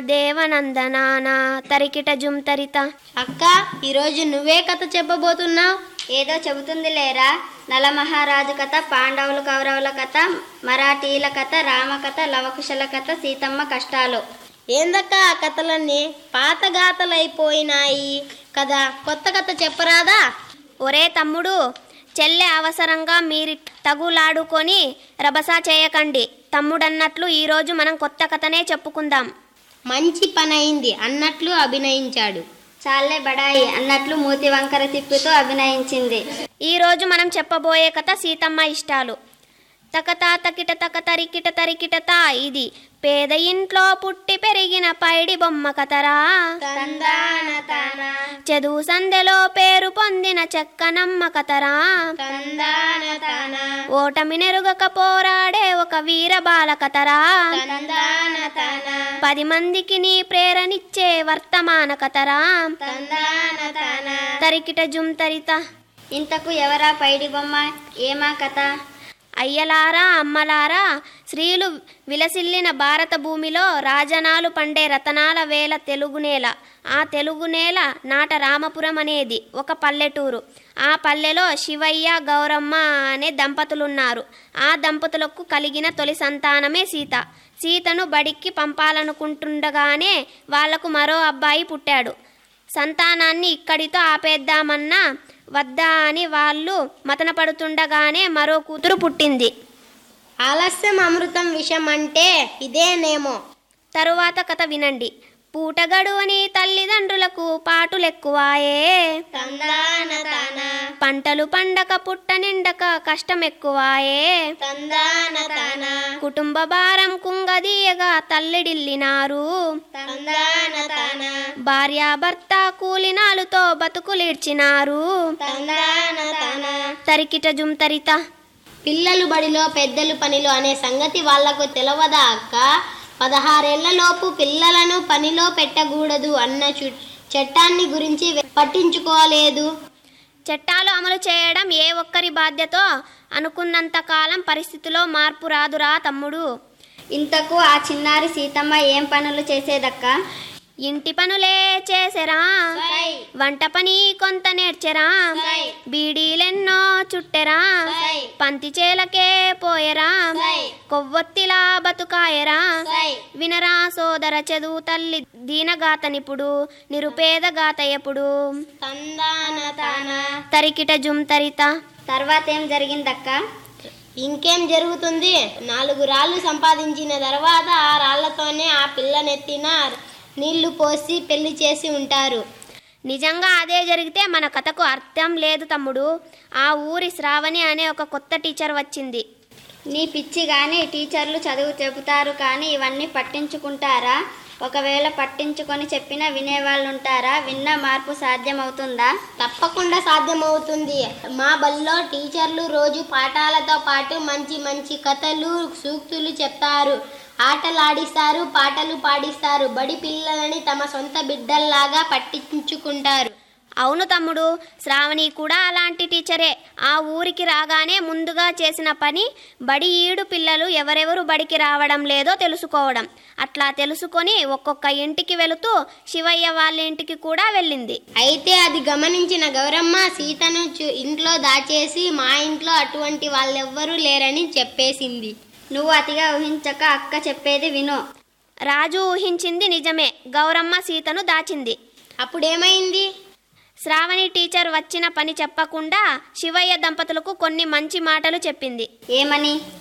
దేవనందనాన తరికిట జుమ్ తరిత అక్క ఈరోజు నువ్వే కథ చెప్పబోతున్నావు ఏదో చెబుతుంది లేరా నలమహారాజు కథ పాండవుల కౌరవుల కథ మరాఠీల కథ రామ కథ లవకుశల కథ సీతమ్మ కష్టాలు ఏందక్క ఆ కథలన్నీ పాత గాథలైపోయినాయి కదా కొత్త కథ చెప్పరాదా ఒరే తమ్ముడు చెల్లె అవసరంగా మీరు తగులాడుకొని రభసా చేయకండి తమ్ముడన్నట్లు ఈరోజు మనం కొత్త కథనే చెప్పుకుందాం మంచి పని అయింది అన్నట్లు అభినయించాడు చాలే బడాయి అన్నట్లు మూతి వంకర తిప్పుతూ అభినయించింది ఈరోజు మనం చెప్పబోయే కథ సీతమ్మ ఇష్టాలు తకతా తకిట తక తరికిట తరికిట తా ఇది పేద ఇంట్లో పుట్టి పెరిగిన పైడి బొమ్మ కథరా తందాన తాన చదువు సందెలో పేరు పొందిన చెక్కనమ్మ కథరా తందాన తాన ఓటమి నెరుగక పోరాడే ఒక వీర బాల కథరా తందాన తాన పది మందికి నీ ప్రేరణిచ్చే వర్తమాన కథరా తందాన తాన తరికిట జుమ్ తరిత ఇంతకు ఎవరా పైడి బొమ్మ ఏమా కథ అయ్యలారా అమ్మలారా స్త్రీలు విలసిల్లిన భారత భూమిలో రాజనాలు పండే రతనాల వేల తెలుగు నేల ఆ తెలుగు నేల నాట రామపురం అనేది ఒక పల్లెటూరు ఆ పల్లెలో శివయ్య గౌరమ్మ అనే దంపతులున్నారు ఆ దంపతులకు కలిగిన తొలి సంతానమే సీత సీతను బడికి పంపాలనుకుంటుండగానే వాళ్లకు మరో అబ్బాయి పుట్టాడు సంతానాన్ని ఇక్కడితో ఆపేద్దామన్నా వద్దా అని వాళ్ళు మతన పడుతుండగానే మరో కూతురు పుట్టింది ఆలస్యం అమృతం విషం అంటే ఇదేనేమో తరువాత కథ వినండి పూటగడువని తల్లిదండ్రులకు పాటులెక్కువాయే తందాన తాన పంటలు పండక పుట్ట నిండక కష్టం ఎక్కువాయే తందాన తాన కుటుంబ భారం కుంగదీయగా తల్లిడిల్లినారు తందాన తాన భార్యాభర్త కూలినాలుతో బతుకులీడ్చినారు తందాన తాన తరికిట జుమ్ తరిత పిల్లలు బడిలో పెద్దలు పనిలో అనే సంగతి వాళ్లకు తెలవదా అక్క పదహారేళ్లలోపు పిల్లలను పనిలో పెట్టకూడదు అన్న చు- చట్టాన్ని గురించి పట్టించుకోలేదు చట్టాలు అమలు చేయడం ఏ ఒక్కరి బాధ్యతో అనుకున్నంత కాలం పరిస్థితిలో మార్పు రాదురా తమ్ముడు ఇంతకు ఆ చిన్నారి సీతమ్మ ఏం పనులు చేసేదక్క ఇంటి పనులే చేసెరా వంట పని కొంత నేర్చెరా బీడీలెన్నో చుట్టెరా పంతి చేలకే పోయెరా కొవ్వొత్తిలా బతుకాయరా వినరా సోదర చదువు తల్లి దీనగాతనిప్పుడు నిరుపేద గాత ఎప్పుడు తందాన తాన తరికిట జుమ్ తరిత తర్వాత ఏం జరిగిందక్క ఇంకేం జరుగుతుంది నాలుగు రాళ్ళు సంపాదించిన తర్వాత ఆ రాళ్లతోనే ఆ పిల్లనెత్తిన నీళ్లు పోసి పెళ్లి చేసి ఉంటారు నిజంగా అదే జరిగితే మన కథకు అర్థం లేదు తమ్ముడు ఆ ఊరి శ్రావణి అనే ఒక కొత్త టీచర్ వచ్చింది నీ పిచ్చి కానీ టీచర్లు చదువు చెబుతారు కానీ ఇవన్నీ పట్టించుకుంటారా ఒకవేళ పట్టించుకొని చెప్పినా వినేవాళ్ళు ఉంటారా విన్న మార్పు సాధ్యమవుతుందా తప్పకుండా సాధ్యమవుతుంది మా బల్లో టీచర్లు రోజు పాఠాలతో పాటు మంచి మంచి కథలు సూక్తులు చెప్తారు ఆటలు ఆడిస్తారు పాటలు పాడిస్తారు బడి పిల్లలని తమ సొంత బిడ్డల్లాగా పట్టించుకుంటారు అవును తమ్ముడు శ్రావణి కూడా అలాంటి టీచరే ఆ ఊరికి రాగానే ముందుగా చేసిన పని బడి ఈడు పిల్లలు ఎవరెవరు బడికి రావడం లేదో తెలుసుకోవడం అట్లా తెలుసుకొని ఒక్కొక్క ఇంటికి వెళుతూ శివయ్య వాళ్ళ ఇంటికి కూడా వెళ్ళింది అయితే అది గమనించిన గౌరమ్మ సీతను చు- ఇంట్లో దాచేసి మా ఇంట్లో అటువంటి వాళ్ళెవ్వరూ లేరని చెప్పేసింది నువ్వు అతిగా ఊహించక అక్క చెప్పేది విను రాజు ఊహించింది నిజమే గౌరమ్మ సీతను దాచింది అప్పుడేమైంది శ్రావణి టీచర్ వచ్చిన పని చెప్పకుండా శివయ్య దంపతులకు కొన్ని మంచి మాటలు చెప్పింది ఏమని